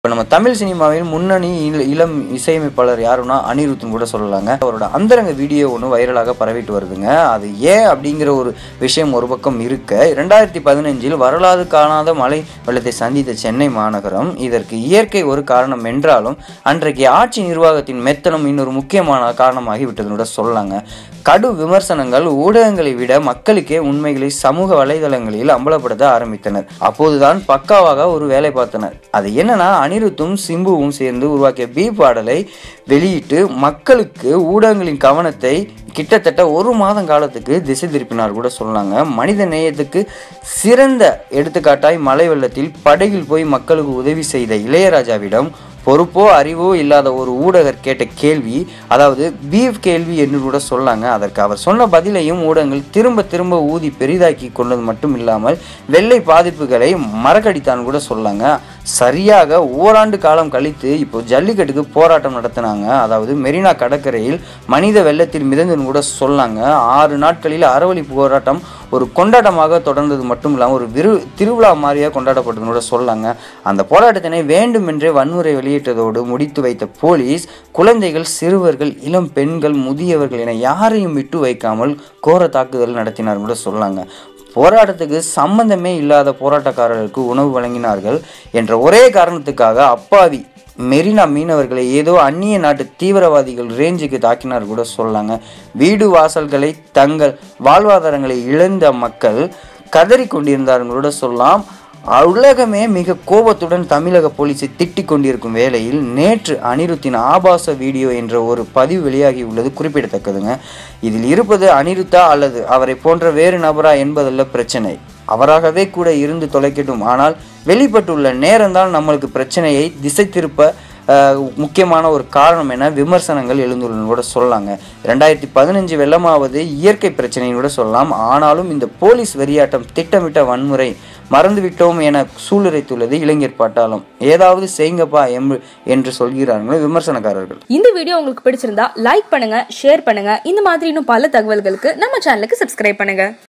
இப்போ நம்ம தமிழ் சினிமாவில் முன்னணி இள- இளம் இசையமைப்பாளர் யாருன்னா அனிருத்துன்னு கூட சொல்லலாங்க அவரோட அந்தரங்க வீடியோ ஒன்று வைரலாக பரவிட்டு வருதுங்க அது ஏன் அப்படிங்கிற ஒரு விஷயம் ஒரு பக்கம் இருக்க ரெண்டாயிரத்தி பதினஞ்சில் வரலாறு காணாத மழை வெள்ளத்தை சந்தித்த சென்னை மாநகரம் இதற்கு இயற்கை ஒரு காரணம் என்றாலும் அன்றைக்கு ஆட்சி நிர்வாகத்தின் மெத்தனம் இன்னொரு முக்கியமான காரணமாகி விட்டதுன்னு கூட சொல்லலாங்க கடு விமர்சனங்கள் ஊடகங்களை விட மக்களுக்கே உண்மைகளை சமூக வலைதளங்களில் அம்பலப்படுத்த ஆரம்பித்தனர் அப்போதுதான் பக்காவாக ஒரு வேலை பார்த்தனர் அது என்னன்னா அனிருத்தும் சிம்புவும் சேர்ந்து உருவாக்கிய பி பாடலை வெளியிட்டு மக்களுக்கு ஊடகங்களின் கவனத்தை கிட்டத்தட்ட ஒரு மாதம் காலத்துக்கு திசை திருப்பினார் கூட சொன்னாங்க மனித நேயத்துக்கு சிறந்த எடுத்துக்காட்டாய் மழை வெள்ளத்தில் படகில் போய் மக்களுக்கு உதவி செய்த இளையராஜாவிடம் பொறுப்போ அறிவோ இல்லாத ஒரு ஊடகர் கேட்ட கேள்வி அதாவது பீஃப் கேள்வி என்று கூட சொன்னாங்க அதற்கு அவர் சொன்ன பதிலையும் ஊடகங்கள் திரும்ப திரும்ப ஊதி பெரிதாக்கி கொண்டது மட்டும் இல்லாமல் வெள்ளை பாதிப்புகளை மறக்கடித்தான் கூட சொன்னாங்க சரியாக ஓராண்டு காலம் கழித்து இப்போ ஜல்லிக்கட்டுக்கு போராட்டம் நடத்தினாங்க அதாவது மெரினா கடற்கரையில் மனித வெள்ளத்தில் மிதந்துன்னு கூட சொன்னாங்க ஆறு நாட்களில் அறவழி போராட்டம் ஒரு கொண்டாட்டமாக தொடர்ந்தது மட்டும் இல்லாமல் ஒரு விரு திருவிழா மாதிரியாக கொண்டாடப்பட்டதுன்னு கூட சொல்லாங்க அந்த போராட்டத்தினை வேண்டுமென்றே வன்முறை வெளியிட்டதோடு முடித்து வைத்த போலீஸ் குழந்தைகள் சிறுவர்கள் இளம் பெண்கள் முதியவர்கள் என யாரையும் விட்டு வைக்காமல் கோர தாக்குதல் நடத்தினார் கூட சொல்லாங்க போராட்டத்துக்கு சம்பந்தமே இல்லாத போராட்டக்காரர்களுக்கு உணவு வழங்கினார்கள் என்ற ஒரே காரணத்துக்காக அப்பாவி மெரினா மீனவர்களை ஏதோ அந்நிய நாட்டு தீவிரவாதிகள் ரேஞ்சுக்கு தாக்கினார் கூட சொல்லாங்க வீடு வாசல்களை தங்கள் வாழ்வாதாரங்களை இழந்த மக்கள் கதறி கொண்டிருந்தார்கள் கூட சொல்லலாம் உலகமே மிக கோபத்துடன் தமிழக போலீஸை திட்டிக் கொண்டிருக்கும் வேளையில் நேற்று அனிருத்தின் ஆபாச வீடியோ என்ற ஒரு பதிவு வெளியாகி உள்ளது குறிப்பிடத்தக்கதுங்க இதில் இருப்பது அனிருத்தா அல்லது அவரை போன்ற வேறு நபரா என்பதல்ல பிரச்சனை அவராகவே கூட இருந்து தொலைக்கட்டும் ஆனால் வெளிப்பட்டுள்ள நேரம்தான் நம்மளுக்கு பிரச்சனையை திசை திருப்ப அஹ், முக்கியமான ஒரு காரணம் என விமர்சனங்கள் எழுந்துள்ளன கூட சொல்லலாங்க ரெண்டாயிரத்தி பதினஞ்சு வெள்ளமாவது இயற்கை பிரச்சனைன்னு கூட சொல்லலாம் ஆனாலும் இந்த போலீஸ் வெறியாட்டம் திட்டமிட்ட வன்முறை மறந்துவிட்டோம் என சூளுரைத்துள்ளது இளைஞர் பட்டாளம் ஏதாவது செய்யுங்கப்பா எம் என்று சொல்கிறார்கள் விமர்சனக்காரர்கள் இந்த வீடியோ உங்களுக்கு பிடிச்சிருந்தா லைக் பண்ணுங்க ஷேர் பண்ணுங்க இந்த மாதிரி இன்னும் பல தகவல்களுக்கு நம்ம சேனலுக்கு சப்ஸ்கிரைப் பண்ணுங்க